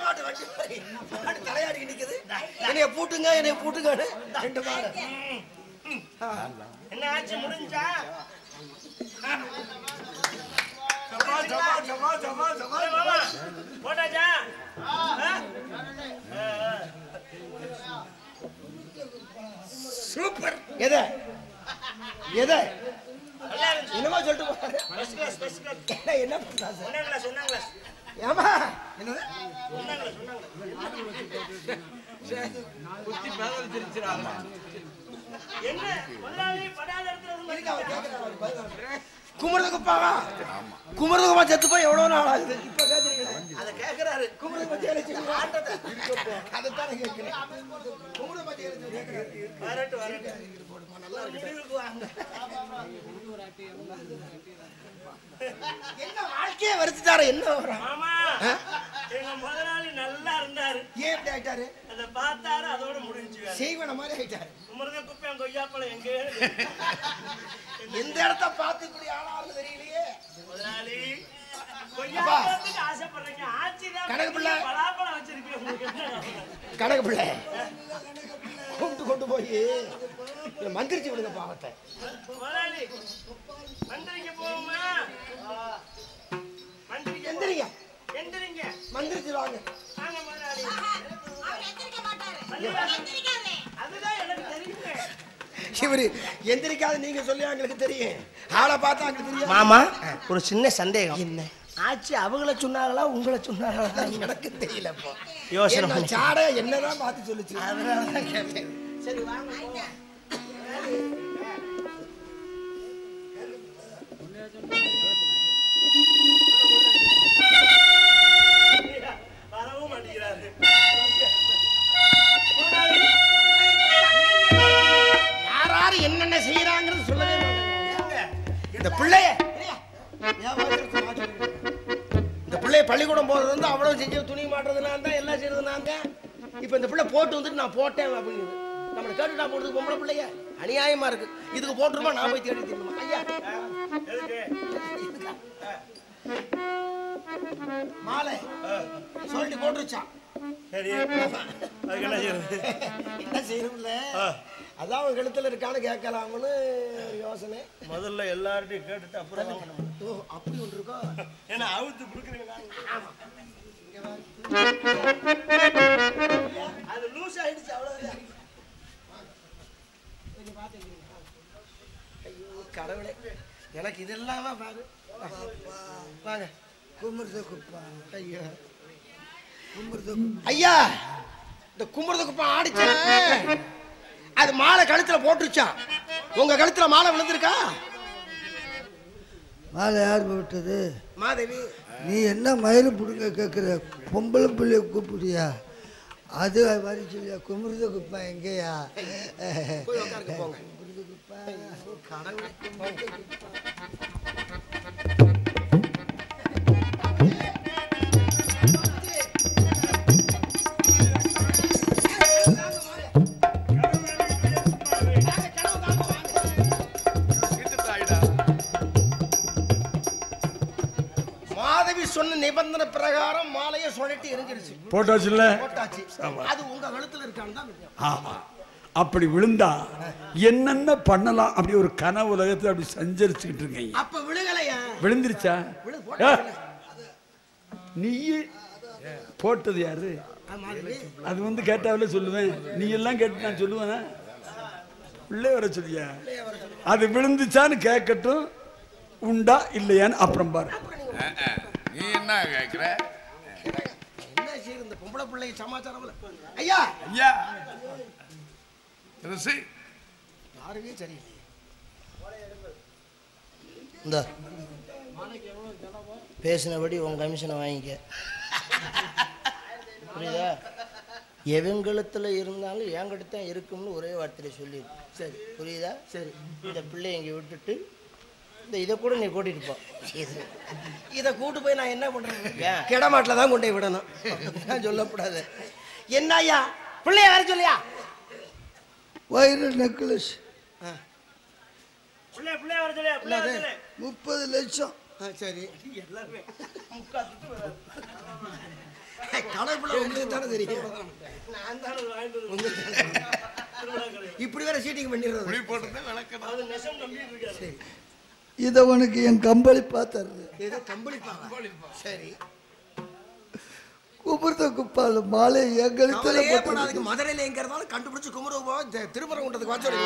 மாட்டு வண்டி மாதிரி மாடு தலையாடி நிக்குது என்னைய பூட்டுங்க என்னைய பூட்டுங்க ரெண்டு மாடு என்ன ஆச்சு முடிஞ்சா ஜமா ஜமா ஜமா ஜமா ஜமா ஏய் மாமா போட்டாச்சா ஆ? சூப்பர் எதை எதை நல்லா இருந்துச்சு என்னமா சொல்லிட்டு போறாரு ஃபர்ஸ்ட் கிளாஸ் ஃபர்ஸ்ட் கிளாஸ் என்ன என்ன பண்றாரு ஒன்னாம் கிளாஸ் ஒன்னாம் கிளாஸ் ஏமா என்னது ஒன்னாம் கிளாஸ் ஒன்னாம் என்ன முதலாளி படாத இடத்துல வந்து குமரது குப்பாவா குமரது குப்பா செத்து போய் எவ்வளவு நாள் ஆகுது இப்ப கேக்குறீங்க அதை கேக்குறாரு குமரது பத்தி எழுச்சி ஆட்டத்தை அதைத்தான் கேட்கிறேன் குமரது பத்தி எழுச்சி கேட்கிறாரு வரட்டு வரட்டு முடிவுக்கு வாங்க என்ன வாழ்க்கையே வருத்துட்டாரு என்ன வரும் மாமா எங்க முதலாளி நல்லா இருந்தாரு ஏன் இப்படி ஆயிட்டாரு அதை பார்த்தாரு அதோட முடிஞ்சு வேலை. செய்வன மாதிரி ஆயிட்டாரு முருங்க குப்பையும் கொய்யாப்பழம் எங்க எந்த இடத்த பார்த்து இப்படி ஆளாருன்னு தெரியலையே முதலாளி கொய்யாப்பழத்துக்கு ஆசைப்படுறீங்க ஆட்சிதான் கணக்கு பிள்ளை. பலாப்பழம் வச்சிருக்கீங்க உங்களுக்கு என்ன கவலை? கணக்கு பிள்ளை கூப்பிட்டு கொண்டு போய் மந்திரிச்சு விடுங்க பாவத்தை முதலாளி மந்திரிக்க போவோமா மந்திரிக்க எந்திரிங்க எந்திரிங்க மந்திரிச்சு வாங்க வாங்க முதலாளி அவர் எந்திரிக்க மாட்டாரு மல்லிகாசு. எந்திரிக்காதே அதுதான் எனக்கு தெரியுமே இவரு எந்திரிக்காத நீங்க சொல்லி எங்களுக்கு தெரியும் ஆளை பார்த்தா எங்களுக்கு தெரியும் மாமா ஒரு சின்ன சந்தேகம் என்ன ஆச்சு அவங்கள சொன்னாங்களா உங்களை சொன்னாங்களா எனக்கு தெரியல இப்போ யோசனை என்ன பண்ணி. சாடை என்னதான் பார்த்து சொல்லுச்சு அதனாலதான் கேட்டேன் சரி வாங்க போவோம். வரவும் மாட்டேங்கிறாரு முதலாளி, யார் யார் என்னென்ன செய்யறாங்கிறது சொல்லவே மாட்டாங்க இந்த பிள்ளைய ஏன் வாய்க்கு நான் சொல்லிக்கிறேன். இந்த பிள்ளைய பள்ளிக்கூடம் போறது வந்து அவ்வளவு செஞ்சு துணி மாட்டுறது நான் தான் எல்லாம் செய்யறது நான் தான் இப்போ இந்த பிள்ளை போட்டு வந்துட்டு நான் போட்டேன் அப்படின்னு நம்மளை கேட்டுட்டா போடுறது பொம்பளை பிள்ளைய அநியாயமா இருக்கு இதுக்கு போட்டுருமா நான் போய் தேடி தரணுமா ஐயா எதுக்கு மாலை சொல்லிட்டு போட்டுருச்சான் சரி அதுக்கு என்ன செய்யறது என்ன செய்யணும்ல அதான் அவன் கழுத்துல இருக்கான்னு கேட்கலாம்னு ஒரு யோசனை முதல்ல எல்லார்ட்டையும் கேட்டுட்டு அப்புறம் வாங்கணும் ஓ அப்படி ஒன்று இருக்கோ ஏன்னா அவுத்து கொடுக்குறீங்க அது லூஸ் ஆயிடுச்சு அவ்வளவுதான் ஐயோ கடவுளே எனக்கு இது இல்லாம பாரு வாங்க குமுர்த குப்பா ஐயா குமுர்த ஐயா இந்த குமுர்த குப்பா ஆடிச்சேன் அது மாலை கழுத்துல போட்டுருச்சான் உங்க கழுத்துல மாலை விழுந்திருக்கா மாலை யார் போட்டது மாதேவி நீ என்ன மயிறு பிடுங்க கேட்குற பொம்பளை பிள்ளைய கூப்பிடுறியா அது வரி சொல்லியா குமிர்த குப்பா எங்கேயா போய் உட்காருங்க போங்க குமிர்த குப்பா கடவுளே மாதவி சொன்ன நிபந்தனை பிரகாரம் மாலையை சுழட்டி எரிஞ்சிருச்சு போட்டாச்சுல்ல போட்டாச்சு அது உங்க கழுத்துல இருக்கான்னு தான் தெரியும். ஆமா அப்படி விழுந்தா என்னென்ன பண்ணலாம் அப்படி ஒரு கனவு உலகத்துல அப்படி சஞ்சரிச்சுக்கிட்டு இருக்கீங்க அப்ப விழுகலையா விழுந்துருச்சா விழு ஏ, போட்டாச்சு நீ போட்டது யாரு மாதவி அது வந்து கேட்டாவில சொல்லுவேன் நீ எல்லாம் கேட்டு நான் சொல்லுவேனா உள்ளே வர சொல்லியா அது விழுந்துச்சான்னு கேட்கட்டும் உண்டா இல்லையான்னு அப்புறம் பாரு நீ என்ன கேக்குற என்ன செய்யுது இந்த பொம்பளை பிள்ளை சமாச்சாரம் இல்ல. ஐயா ஐயா ரிஷி யாருமே சரியில்லை இந்த பேசினபடி உன் கமிஷனை வாங்கிக்க புரியுதா எவங்கழுத்துல இருந்தாலும் என்கிட்ட தான் இருக்கும்னு ஒரே வார்த்தையில சொல்லிடு சரி புரியுதா சரி இந்த பிள்ளைய இங்கே விட்டுட்டு இந்த இதை கூட நீ கூட்டிட்டு போ இது இதை கூட்டு போய் நான் என்ன பண்றது கிடமாட்டில் தான் கொண்டு போய் விடணும் நான் சொல்லக்கூடாது என்ன ஐயா பிள்ளைய வர சொல்லியா வயிறு நெக்லஸ் பிள்ளை பிள்ளை வர சொல்லியா பிள்ளை வர சொல்லு முப்பது லட்சம் ஆ சரி எல்லாருமே முக்காத்துட்டு வராது கடைப்புல உங்களுக்கு தானே தெரியும் நான் தானே வாங்கிட்டு வந்து உங்களுக்கு இப்படி வேற சீட்டிங் பண்ணிடுறது புளி போட்டு விளக்கணும் அது நெசம் நம்பிட்டு இருக்காரு இதை உனக்கு என் கம்பளி பார்த்துறது ஏதோ கம்பளிப்பாங்க சரி குபுர்த குப்பால் மாலை என் கழுத்துல கவலையே போட்டு படாதுக்கு மதுரையில எங்க இருந்தாலும் கண்டுபிடிச்சு குமர போவோம் திருப்பரங்குன்றதுக்கு வச்சு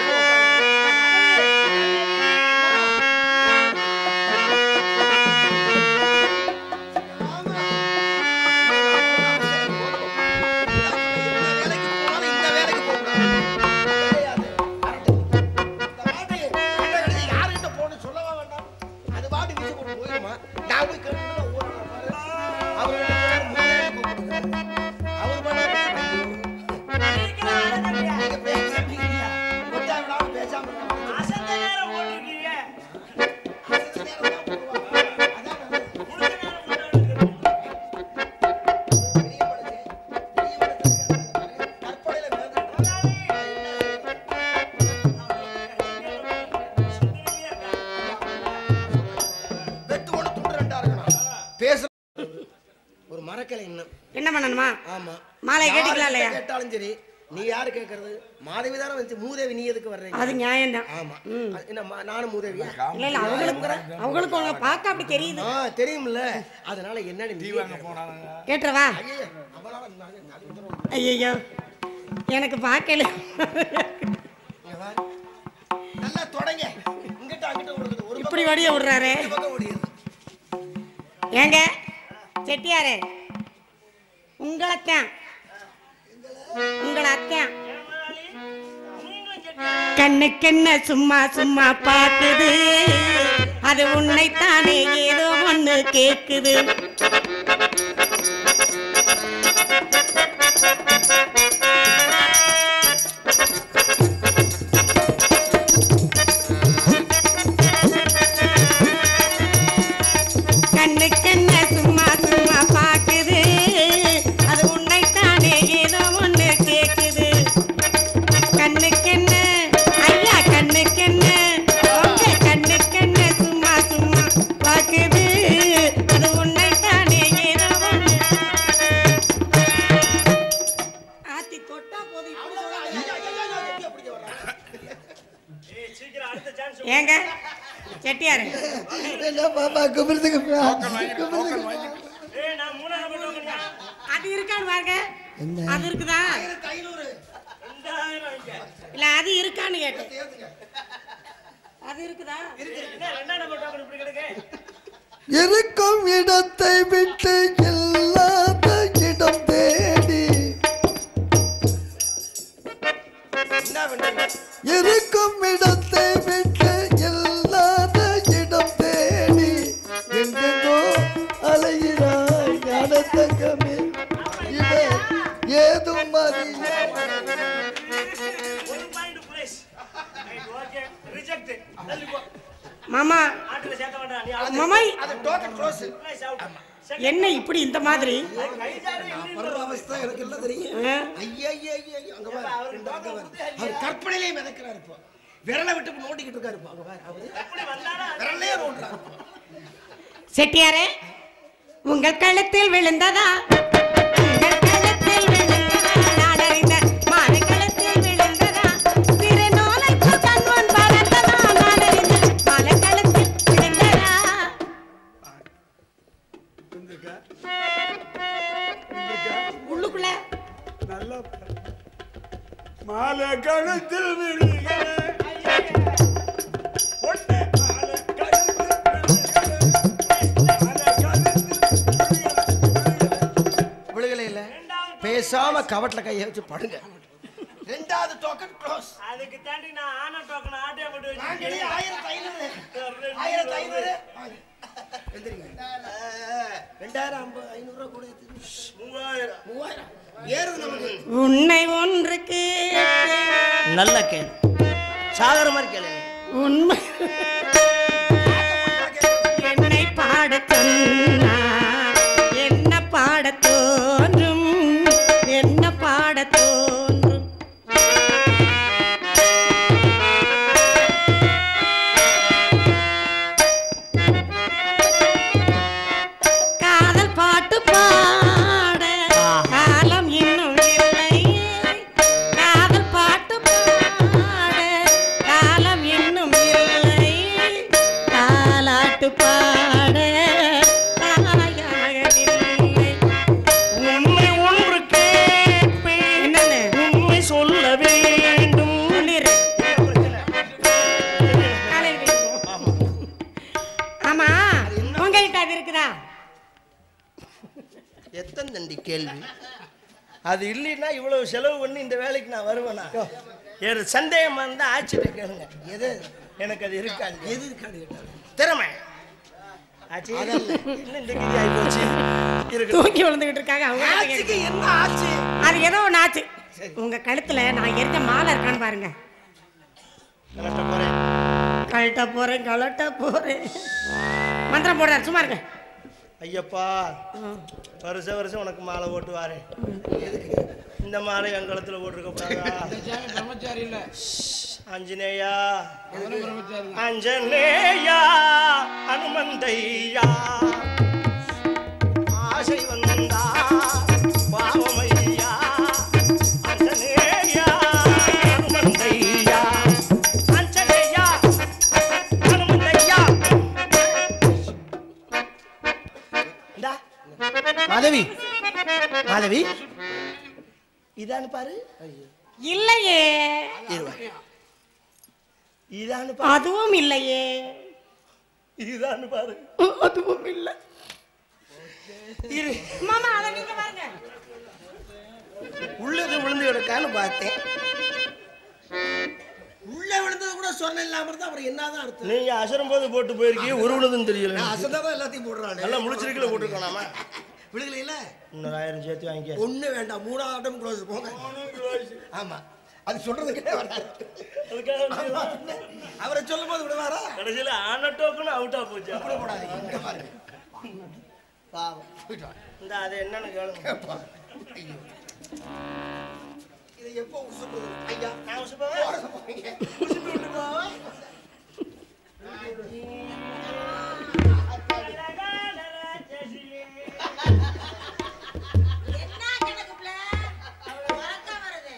பேசாம இருக்காங்க அசந்த நேரம் போட்டிருக்கீங்க முடிஞ்ச நேரம் போட்டு பேசுற ஒரு மரக்கலை இன்னும் என்ன பண்ணணுமா ஆமா மாலையை யாரு கேட்டுக்கலாம் இல்லையா? கேட்டாலும் சரி நீ யாரு கேட்கறது மாதவி தானே வந்து மூதேவி நீ எதுக்கு வர்றீங்க அது நியாயம்தான் ஆமா அது என்ன மா- நானும் மூதேவியா இல்ல இல்ல அவங்களுக்கு அவங்களுக்கு உங்களை பார்க்க அப்படி தெரியுது ஆ தெரியும்ல அதனால என்னன்னு நீ வாங்க போனாங்க கேட்டுறவா ஐயையோ, அவளால நான் நாலு உத்தரவு. ஐயோ எனக்கு பார்க்கல இங்க வா. நல்லா தொடங்க இங்கிட்ட அங்கிட்ட ஓடுது ஒரு இப்படி வடிய விடுறாரு பக்கம் பக்கம் ஓடிடுது ஏங்க செட்டியாரே உங்களைத்தான் உங்களை அத்தான் கண்ணுக்கென்ன சும்மா சும்மா பார்க்குது அது உன்னைத்தானே ஏதோ ஒண்ணு கேக்குது கண்ணுக்கென்ன சும்மா சும்மா பார்க்குது அது உன்னைத்தானே ஏதோ ஒண்ணு கேக்குது கண்ணுக்கென்ன ஐயா கண்ணுக்கென்ன உங்க கண்ணுக்கென்ன சும்மா சும்மா பார்க்குது அது உன்னைத்தானே ஏதோ ஒண்ணு ஆத்தி தொட்டா போதும் இப்படி சொல்றாங்க. ஏய், சீக்கிரம் அடுத்த சான்ஸ் ஏங்க செட்டியாரு என்ன பாப்பா குபுர்த குப்பா ஏய் நான் மூணாவது போட்டோம்னா அது இருக்கான்னு பாருங்க என்ன? அது இருக்குதா ஐநூறு ரெண்டாயிரம் இங்க இல்ல அது இருக்கான்னு கேட்டேன் அது இருக்குதா என்ன ரெண்டாயிரம் போட்டோம் இப்படி கிடக்கு இருக்கும் இடத்தை விட்டு இல்லாத இடம் தேடி என்ன பண்றீங்க இருக்கும் இடத்தை விட்டு இல்லாத இடம் தேடி எங்கெங்கோ அலைகிறாய் ஞான தங்கமே இவன் ஏதும் அறிய ஒரு பாயிண்ட் பிளேஸ் ஓகே ரிஜெக்ட் தள்ளி போ மாமா ஆட்டுல சேர்த்த வேண்டாம் நீ அவுட் மாமாய் அது டோக்கன் க்ளோஸ் பிளேஸ் அவுட் என்ன இப்படி இந்த மாதிரி படுற அவஸ்தை எனக்கு எல்லாம் தெரியும் ஆ? ஐயா ஐயா ஐயா ஐயா, அங்க பாரு அங்க பாரு. அவர் கற்பனையிலே மிதக்கிறாரு இப்போ விரலை விட்டு இப்ப நோண்டிக்கிட்டு இருக்காரு இப்போ அங்க பாரு அவரு எப்படி வந்தாலும் விரலே நோண்டுறாரு இப்போ. செட்டியாரே உங்கள் கழுத்தில் விழுந்ததா உங்கள் கழுத்தில் விழுந்ததா நாடறிந்த மாலை கழுத்தில் விழுந்ததா சிறு நூலைக்கு கண்முன் பறந்ததா நாடறிந்த மாலை கழுத்தில் விழுந்ததா இருந்திருக்கா? இருந்திருக்கா? உள்ளுக்குள்ள நல்லா பாரு. மாலை கழுத்தில் விழுகிறே. ஒண்ணு மாலை கழுத்தில் விழுகிறே. மாலை கழுத்தில் விழுகிறே. விழுகலை இல்ல பேசாம கவட்ல கையை வச்சு படுங்க ரெண்டாவது டோக்கன் க்ளோஸ் அதுக்கு தாண்டி நான் ஆனா டோக்கன் ஆட்டே போட்டு வச்சிருக்கேன் ஆயிரத்தி ஐநூறு ஆயிரத்தி ஐநூறு எந்திரிங்க. ரெண்டாயிரம் ஐம்பது ஐநூறு ரூபா கூட ஏத்துங்க. மூவாயிரம் மூவாயிரம் ஏறுது நமக்கு உன்னை ஒன்று கேட்டேன் நல்ல கேளு சாகர மாதிரி கேளு உண்மை என்னை பாடச் சொன்னார் என்ன பாடத் தோன்றும் என்ன பாடத் தோன்றும் காதல் பாட்டு பாட என்னடி கேள்வி அது இல்லைன்னா இவ்வளவு செலவு பண்ணி இந்த வேலைக்கு நான் வருவேனா ஏறு சந்தேகமா இருந்தா ஆட்சிட்ட கேளுங்க எது எனக்கு அது இருக்காது எது இருக்காது திறமை ஆச்சி என்ன இந்த கிளி ஆகி போச்சு இருக்கு தூக்கி விழுந்துகிட்டு இருக்காங்க அவங்க கிட்ட ஆட்சிக்கு கேட்க. என்ன ஆச்சு அது ஏதோ ஒன்று ஆச்சு உங்க கழுத்துல நான் எரிஞ்ச மாலை இருக்கான்னு பாருங்க கலட்ட போறேன் கழட்ட போறேன் கலட்ட போறேன் மந்திரம் போடுறாரு சும்மா இருங்க ஐயப்பா வருஷம் வருஷம் உனக்கு மாலை ஓட்டு வாரேன் இந்த மாலை என் கழுத்துல போட்டிருக்க கூடாதா ஆஞ்சநேயா ஆஞ்சநேயா அனுமந்தையா ஆசை வந்தா பாவமையா ஆஞ்சநேயா அனுமந்தையா ஆஞ்சநேயா அனுமந்தையா இந்தா மாதவி மாதவி இதான்னு பாரு இல்லையே இருவா இதான்னு பாரு அதுவும் இல்லையே இதான்னு பாரு அதுவும் இல்லை இரு மாமா அதை நீங்க பாருங்க உள்ளது விழுந்து கிடக்கான்னு பார்த்தேன் உள்ள விழுந்தது கூட சொன்ன இல்லாம இருந்தா அப்புறம் என்னதான் அர்த்தம் நீங்க அசரும் போது போட்டு போயிருக்கீங்க ஒரு விழுதுன்னு தெரியல அசந்தாதான் எல்லாத்தையும் போடுறானே நல்லா முழிச்சிருக்கல போட்டுருக்கோம் விழுகலையில இன்னொரு ஆயிரம் சேர்த்து வாங்கிக்க ஒண்ணு வேண்டாம் மூணாவது ஆட்டம் க்ளோஸ் போங்க ஆமா அது சொல்றதுக்கே வராது ஆமா. அவரை சொல்லும் போது விடுவாரா கடைசியில ஆன டோக்குன்னு அவுட்டா போச்சு கூட போடாதீங்க இங்க பாருங்க பாவம் போயிட்டு வா. இந்த அது என்னன்னு கேளுங்க கேப்பா. ஐயோ. இதை எப்போ உசுப்புறது ஐயா நான் உசுப்பவா? போடுங்க, போங்க. உசுப்பி விட்டு போ. என்ன கணக்குல உறக்கம் வருது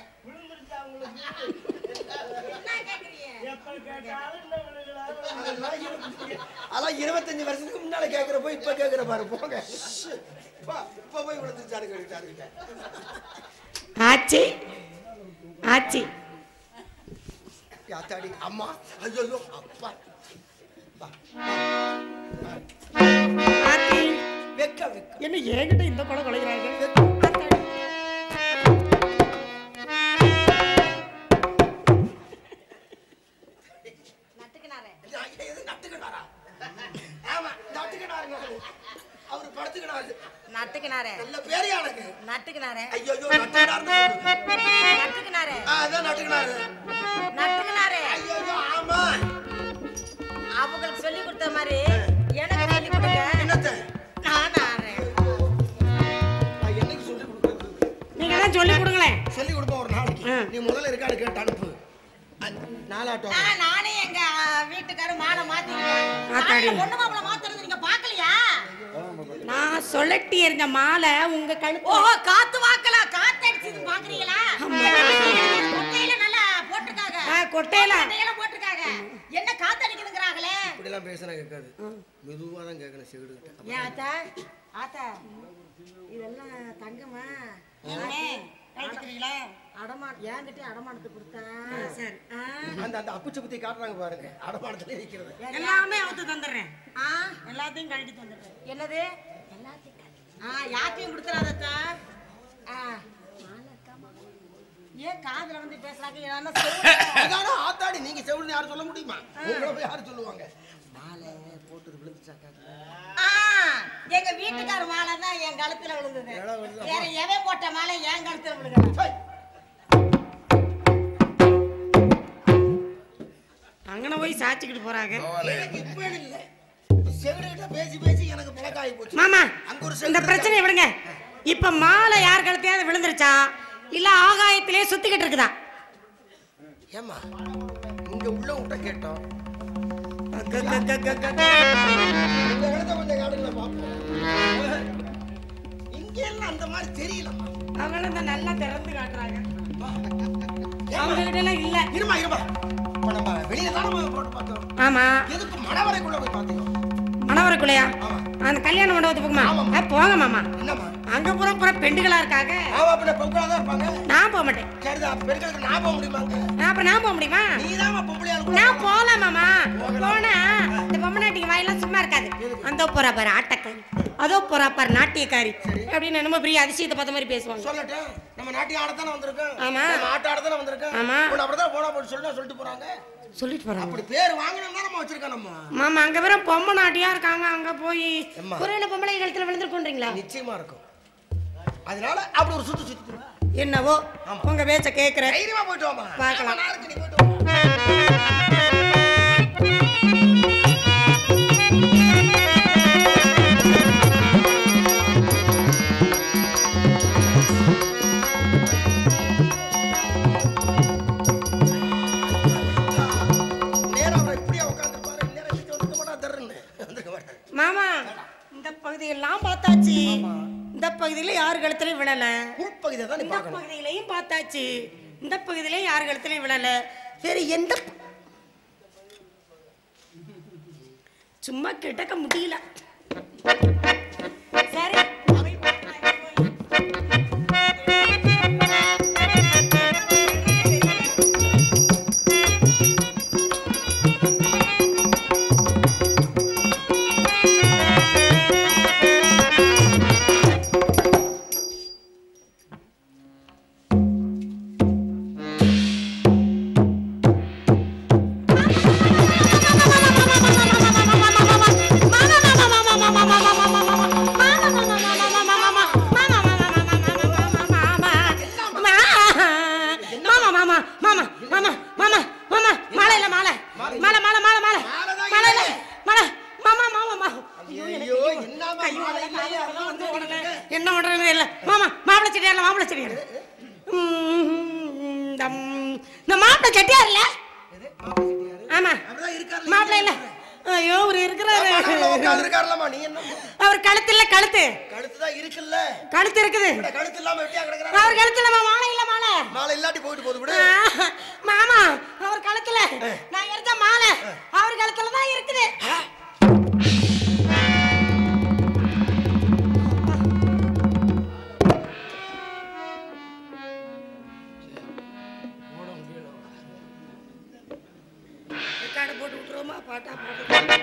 என்ன கேக்குறீங்க அதெல்லாம் இருபத்தஞ்சு- அதெல்லாம் இருபத்தஞ்சு வருஷத்துக்கு முன்னால கேக்குறப்போ இப்ப கேக்குற பாரு போங்க பா, இப்ப போய் விழுந்துச்சாரு கேட்டுட்டாருங்க ஆச்சி ஆச்சி யாத்தாடி அம்மா ஐயோ அப்பா பா. ஆச்சி வெக்க வெக்க என்ன என்கிட்ட இந்த கொலை கொலைகிறாங்க நட்டுக்கினாரே எது நட்டுக்கிட்டாரா ஆமா நட்டுக்கிட்டாருங்க அவரு. அவரு படுத்துக்கினாரு நட்டுக்கினாரே நல்ல பேரையானுங்க நட்டுக்கினாரே ஐயோ நட்டுக்கிட்டாருன்னு சொல்லுங்க. நட்டுக்கினாரே ஆ, அதான் நட்டுக்கினாரு நட்டுக்கினாரே ஐயோ ஆமா அவங்களுக்கு சொல்லி கொடுத்த மாதிரி எனக்கு சொல்லி கொடுங்க என்னத்த நான் ஆடுறேன் நான் என்னைக்கு சொல்லி கொடுக்குறது நீங்க தான் சொல்லி கொடுங்களேன் சொல்லி கொடுப்போம் ஒரு நாளைக்கு ஆ. நீ முதல்ல இருக்கான்னு கேட்டு அனுப்பு அ- நாலாட்டம் ஆ, நானே எங்க வீட்டுக்காரர் மாலை மாத்திக்கிட்டேன் ஆத்தாடி. நானே பொண்ணு மாப்பிள மாத்துறது நீங்க பாக்கலையா நான் சொல்லட்டி எறிஞ்ச மாலை உங்க கழுத்து ஓஹோ காத்து வாக்கல காத்து அடிச்சது பாக்குறீங்களா கொட்டையில நல்லா போட்டிருக்காங்க ஆ, கொட்டையில. கொட்டையில போட்டிருக்காங்க என்ன காத்து அடிக்குதுங்கறாங்களே இப்படிலாம் பேசினா கேட்காது மெதுவா தான் கேட்கணும் செவிடு ஏன் ஆத்தா ஆத்தா இதெல்லாம் தங்கமா அடமா ஏன்கிட்ட அடமானத்து கொடுத்தா சரி அந்த அந்த அப்புச்ச பத்தி காட்டுறாங்க பாருங்க அடமானத்துல இருக்கிறது எல்லாமே அவுத்து தந்துடுறேன் ஆ எல்லாத்தையும் கழட்டி தந்துடுறேன் என்னது ஆ யாத்தையும் கொடுத்துறாதத்தா ஆ ஏன் காதுல வந்து பேசுறாங்க ஏன்னா செவுடு- அதான ஆத்தாடி நீங்க செவிடு யாரும் சொல்ல முடியுமா உங்களை போய் யாரும் சொல்லுவாங்க மாலை போட்டு விழுந்துச்சாக்கா ஆ, எங்க வீட்டுக்கார மாலை தான் என் கழுத்துல விழுந்தது வேற எவன் போட்ட மாலை என் கழுத்துல விழுகல அங்கன போய் சாச்சிக்கிட்டு போறாங்க எனக்கு இப்ப இல்ல செவிடு கிட்ட பேசி பேசி எனக்கு பழக்காயி போச்சு மாமா அங்க ஒரு இந்த செவிடு பிரச்சனையை விடுங்க இப்ப மாலை யார் கழுத்தையாவது விழுந்துருச்சா இல்ல ஆகாயத்திலே சுத்திக்கிட்டு இருக்குதா ஏமா இங்க உள்ள விட்ட கேட்டோம் க- க- க- க- க- இந்த இடத்த கொஞ்சம் காடுங்கள பாப்போம் இங்க எல்லாம் அந்த மாதிரி தெரியலம்மா அவங்களும் இந்த நல்லா திறந்து காட்டுறாங்க அவங்க கிட்ட எல்லாம் இல்ல இருமா இருமா இப்ப நம்ம வெளியில தானே போட்டு பார்த்தோம் ஆமா எதுக்கு மணவரைக்குள்ள போய் பார்த்தீங்க மணவரைக்குள்ளையா ஆமா. அந்த கல்யாண மண்டபத்துக்கு போகுமா ஆமாம்மா. ஆ, போங்க மாமா என்னம்மா அங்க பூரா பூரா பெண்டுகளா இருக்காங்க ஆமா பின்ன பொம்பளை தான் இருப்பாங்க நான் போக மாட்டேன் சரிதான் பெண்களுக்கு நான் போக முடியுமாங்க நான் அப்புறம் நான் போக முடியுமா நீதாம்மா பொம்பளையா இருக்கும் நான் போலாம் மாமா போனா இந்த பொம்மநாட்டிக்கு வாயெல்லாம் சும்மா இருக்காது அந்த போறா பாரு ஆட்டக்காரி அதோ போறா பாரு நாட்டியக்காரி அப்படின்னு என்னமோ பெரிய அதிசயத்தை பார்த்த மாதிரி பேசுவாங்க சொல்லட்டும் நம்ம நாட்டியம் ஆடத்தானே வந்திருக்கோம் ஆமா. நம்ம ஆட்ட ஆடத்தானே வந்திருக்கோம் ஆமா. உன்னை அப்படிதான் போனா போட்டு சொல்லிட்டு சொல்லிட்டு போறாங்க சொல்லிட்டு போறாங்க அப்படி பேர் வாங்கணும் நம்ம வச்சிருக்கோம் நம்ம மாமா அங்க வேற பொம்மை நாட்டியா இருக்காங்க அங்க போய் எம்மா. ஒருவேளை பொம்பளை கழுத்துல விழுந்துருக்கோன்றீங்களா நிச்சயமா இருக்கும் அதனால அப்படி ஒரு சுத்து சுத்தி என்னவோ உங்க பேச்ச கேக்குறேன் தைரியமா போயிட்டு வாமா பார்க்கலாம். ஆமா, நாளைக்கு நீ போயிட்டு வா. நேரா அவரை இப்படியே உட்கார்ந்திருப்பாரு. இந்நேரம் எந்திரிச்சு வந்திருக்க மாட்டான், தர்றன்னு. வந்திருக்க மாட்டான். மாமா இந்த பகுதியெல்லாம் பார்த்தாச்சு இந்த பகுதியில யார் கழுத்துலயும் விழல உள்பகுதியை தான் நீ இந்த பார்க்கணும். பகுதியிலையும் பார்த்தாச்சு இந்த பகுதியிலையும் யார் கழுத்துலயும் விழல சரி எந்த ப- சும்மா கிட்டக்க முடியல சரி போய் பார்க்கலாம், போய். ஐயோ, என்னம்மா மாலை இல்லையே, அதெல்லாம் வந்து ஓடிட்டு இருக்க. என்ன பண்றது இல்ல மாமா மாப்பிளை செடியார்ல மாப்பிளை செடியார் இந்த இந்த மாப்பிளை செட்டியார் இல்ல ஆமா அப்படிதான் இருக்காருல்ல. மாப்பிளை இல்ல ஐயோ அவர் இருக்கிறாரு பக்கத்துல உட்கார்ந்திருக்காருல்லம்மா, நீ என்ன அவர் கழுத்து இல்ல கழுத்து கழுத்து தான் இருக்குல்ல கழுத்து இருக்குது இந்த கழுத்து இல்லாம வெட்டியா கிடக்குறாரு அவர் கழுத்துல மாலை இல்ல மாலை மாலை இல்லாட்டி போயிட்டு போகுது விடு ஆ, மாமா அவர் கழுத்துல நான் எடுத்த மாலை அவர் கழுத்துல தான் இருக்குது ரெக்கார்டு போட்டு விட்டுருவோமா பாட்டா போட்டு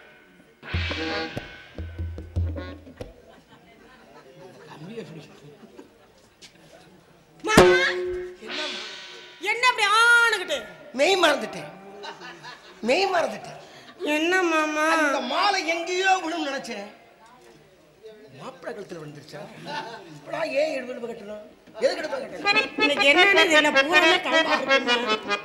மாமா என்ன அப்படி ஆணுகிட்டு மெய் மறந்துட்டேன் மெய் மறந்துட்டேன் என்ன மாமா அந்த மாலை எங்கேயோ விழும் நினைச்சேன் மாப்பிள்ளை கழுத்துல விழுந்துருச்சா இப்ப நான் ஏன் எடுப்பு கட்டணும் எதுக்கு எடுப்பு கட்டணும் இன்னைக்கு என்னன்னு தெரியல பூராமே கலந்து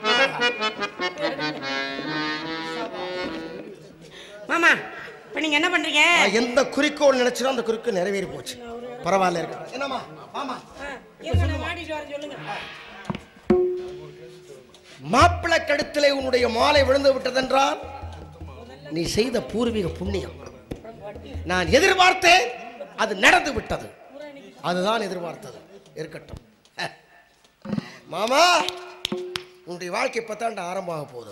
மாமா இப்ப நீங்க என்ன பண்றீங்க நான் எந்த குறிக்கோள் நினைச்சனோ அந்த குறிக்கோள் நிறைவேறி போச்சு பரவாயில்ல இருக்கு என்னம்மா ஆமா இருங்க, நான் மாடிட்டு வரேன் சொல்லுங்க மாப்பிள்ளை கழுத்திலே உன்னுடைய மாலை விழுந்து விட்டதென்றால் நீ செய்த பூர்வீக புண்ணியம் நான் எதிர்பார்த்தேன் அது நடந்து விட்டது அதுதான் எதிர்பார்த்தது இருக்கட்டும் ஹ. மாமா உன்னுடைய வாழ்க்கை இப்பத்தாண்ட ஆரம்பமாக போகுது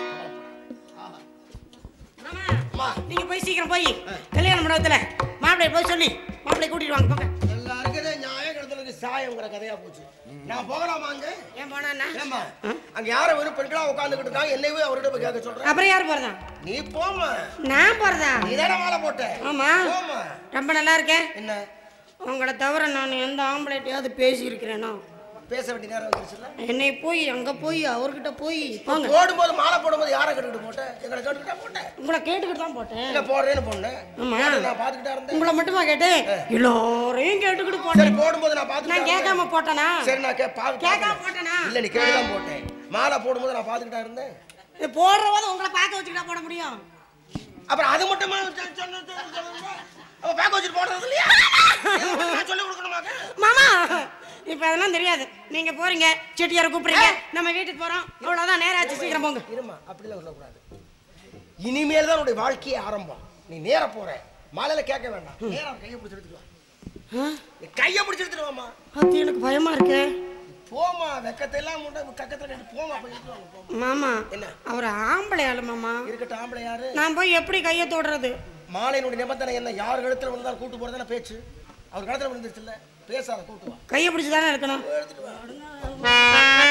மாமா நீங்க போய் சீக்கிரம் போய் கல்யாண மண்டபத்துல மாப்பிள்ளை போய் சொல்லி மாப்பிள்ளை கூட்டிட்டு வாங்க போங்க எல்லாருக்கும் நியாயம் கடத்தலுக்கு சாயங்கிற கதையா போச்சு நான் போகலாமா அங்க ஏன் போனா ஏமா அங்க யாரும் வெறும் பெண்களா உட்காந்துக்கிட்டு இருக்காங்க என்னையே அவர்கிட்ட போய் கேட்க சொல்றேன் அப்புறம் யார் போறதா நீ போமா நான் போறதா நீ தானே மாலை போட்ட ஆமா போமா ரொம்ப நல்லா இருக்கேன் என்ன உங்களை தவிர நான் எந்த ஆம்பளைட்டையாவது பேசி இருக்கிறேனோ பேச வேண்டிய நேரம் வந்துருச்சுல்ல என்னை போய் அங்க போய் அவர்கிட்ட போய் போங்க போடும்போது மாலை போடும்போது யாரை கேட்டுக்கிட்டு போட்டேன் எங்களை கேட்டுக்கிட்டா போட்டேன் உங்களை கேட்டுக்கிட்டு தான் போட்டேன் இல்ல போடுறேன்னு போனேன் ஆமா. நான் பாத்துக்கிட்டா இருந்தேன் உங்களை மட்டுமா கேட்டேன் எல்லாரையும் கேட்டுக்கிட்டு சரி போட்டேன் போடும்போது நான் நான் பாத்துக்கிட்டா கேட்காம இருந்தேன். போட்டேனா சரி நான் கே பாத்து கேட்காம பாத்துக்கிட்டேன். போட்டேனா இல்ல நீ கேட்டுதான் போட்டேன் மாலை போடும்போது நான் பாத்துக்கிட்டா இருந்தேன் இது போடுற போது உங்களை பார்க்க வச்சுக்கிட்டா போட முடியும் அப்புறம் அது மட்டுமா சொ- சொன்ன- சொன்ன- சொல்லுங்க? அப்ப பேக் வச்சுட்டு போடுறது இல்லையா இதை மட்டும் நான் சொல்லி கொடுக்கணுமாக்க மாமா இப்ப அதெல்லாம் தெரியாது நீங்க போறீங்க செட்டியார கூப்பிடுறீங்க நம்ம வீட்டுக்கு போறோம் அவ்வளவுதான் நேரம் ஆச்சு சீக்கிரம் போங்க இருமா அப்படிலாம் சொல்லக்கூடாது இனிமேல் தான் உன்னுடைய வாழ்க்கையே ஆரம்பம் நீ நேரா போற மாலையில கேட்க வேண்டாம் நேரா கையை பிடிச்சி எடுத்துட்டு வா நீ கையை பிடிச்சி எடுத்துட்டு வாமா அது எனக்கு பயமா இருக்கு போமா வெக்கத்தை எல்லாம் முண்டை கக்கத்துல கட்டி போமா போய் எடுத்துட்டு வாங்க, போமா மாமா என்ன? அவர் ஆம்பளை ஆளு மாமா இருக்கட்டும் ஆம்பளை யாரு நான் போய் எப்படி கையை தொடுறது மாலையினுடைய நிபந்தனை என்ன யார் கழுத்துல விழுந்தாலும் கூட்டு போறதான பேச்சு அவர் கழுத்துல விழுந்துருச்சு இல்ல பேசாத கூட்டு வா கையை பிடிச்சு தானே இருக்கணும் எடுத்துட்டு வா